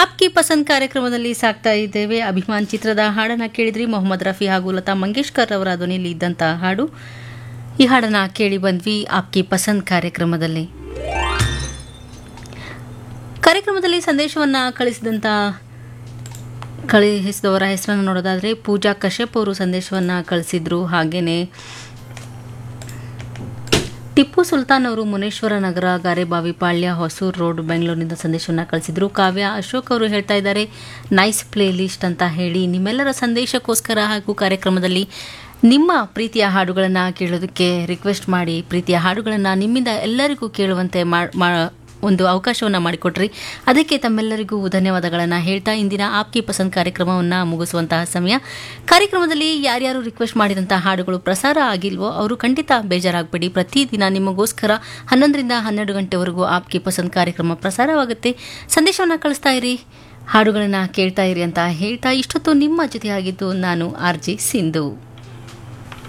ಆಪ್ಕಿ ಪಸಂದ್ ಕಾರ್ಯಕ್ರಮದಲ್ಲಿ ಸಾಕ್ತಾ ಇದ್ದೇವೆ ಅಭಿಮಾನ್ ಚಿತ್ರದ ಹಾಡನ್ನ ಕೇಳಿದ್ರಿ ಮೊಹಮ್ಮದ್ ರಫಿ ಹಾಗೂ ಲತಾ ಮಂಗೇಶ್ಕರ್ ಅವರ ಧ್ವನಿಯಲ್ಲಿ ಇದ್ದಂತಹ ಹಾಡು ಈ ಹಾಡನ್ನ ಕೇಳಿ ಬಂದ್ವಿ ಆಪ್ಕಿ ಪಸಂದ್ ಕಾರ್ಯಕ್ರಮದಲ್ಲಿ ಕಾರ್ಯಕ್ರಮದಲ್ಲಿ ಸಂದೇಶವನ್ನ ಕಳಿಸಿದಂತ ಕಳುಹಿಸಿದವರ ಹೆಸರನ್ನು ನೋಡೋದಾದ್ರೆ ಪೂಜಾ ಕಶ್ಯಪ್ ಅವರು ಸಂದೇಶವನ್ನ ಕಳಿಸಿದ್ರು ಹಾಗೇನೆ ಟಿಪ್ಪು ಸುಲ್ತಾನ್ ಅವರು ಮುನೇಶ್ವರ ನಗರ ಗಾರೆಬಾವಿ ಪಾಳ್ಯ ಹೊಸೂರು ರೋಡ್ ಬೆಂಗಳೂರಿನಿಂದ ಸಂದೇಶವನ್ನು ಕಳಿಸಿದ್ರು ಕಾವ್ಯ ಅಶೋಕ್ ಅವರು ಹೇಳ್ತಾ ಇದ್ದಾರೆ ನೈಸ್ ಪ್ಲೇ ಲಿಸ್ಟ್ ಅಂತ ಹೇಳಿ ನಿಮ್ಮೆಲ್ಲರ ಸಂದೇಶಕ್ಕೋಸ್ಕರ ಹಾಗೂ ಕಾರ್ಯಕ್ರಮದಲ್ಲಿ ನಿಮ್ಮ ಪ್ರೀತಿಯ ಹಾಡುಗಳನ್ನು ಕೇಳೋದಕ್ಕೆ ರಿಕ್ವೆಸ್ಟ್ ಮಾಡಿ ಪ್ರೀತಿಯ ಹಾಡುಗಳನ್ನು ನಿಮ್ಮಿಂದ ಎಲ್ಲರಿಗೂ ಕೇಳುವಂತೆ ಮಾ ಒಂದು ಅವಕಾಶವನ್ನು ಮಾಡಿಕೊಟ್ರಿ ಅದಕ್ಕೆ ತಮ್ಮೆಲ್ಲರಿಗೂ ಧನ್ಯವಾದಗಳನ್ನು ಹೇಳ್ತಾ ಇಂದಿನ ಆಪ್ಕಿ ಪಸಂದ್ ಕಾರ್ಯಕ್ರಮವನ್ನು ಮುಗಿಸುವಂತಹ ಸಮಯ ಕಾರ್ಯಕ್ರಮದಲ್ಲಿ ಯಾರ್ಯಾರು ರಿಕ್ವೆಸ್ಟ್ ಮಾಡಿದಂತಹ ಹಾಡುಗಳು ಪ್ರಸಾರ ಆಗಿಲ್ವೋ ಅವರು ಖಂಡಿತ ಬೇಜಾರಾಗಬೇಡಿ ಪ್ರತಿದಿನ ನಿಮಗೋಸ್ಕರ ಹನ್ನೊಂದರಿಂದ ಹನ್ನೆರಡು ಗಂಟೆವರೆಗೂ ಆಪ್ಕಿ ಪಸಂದ್ ಕಾರ್ಯಕ್ರಮ ಪ್ರಸಾರವಾಗುತ್ತೆ ಸಂದೇಶವನ್ನು ಕಳಿಸ್ತಾ ಇರಿ ಹಾಡುಗಳನ್ನು ಕೇಳ್ತಾ ಇರಿ ಅಂತ ಹೇಳ್ತಾ ಇಷ್ಟೊತ್ತು ನಿಮ್ಮ ಜೊತೆಯಾಗಿದ್ದು ನಾನು ಆರ್ ಜಿ ಸಿಂಧು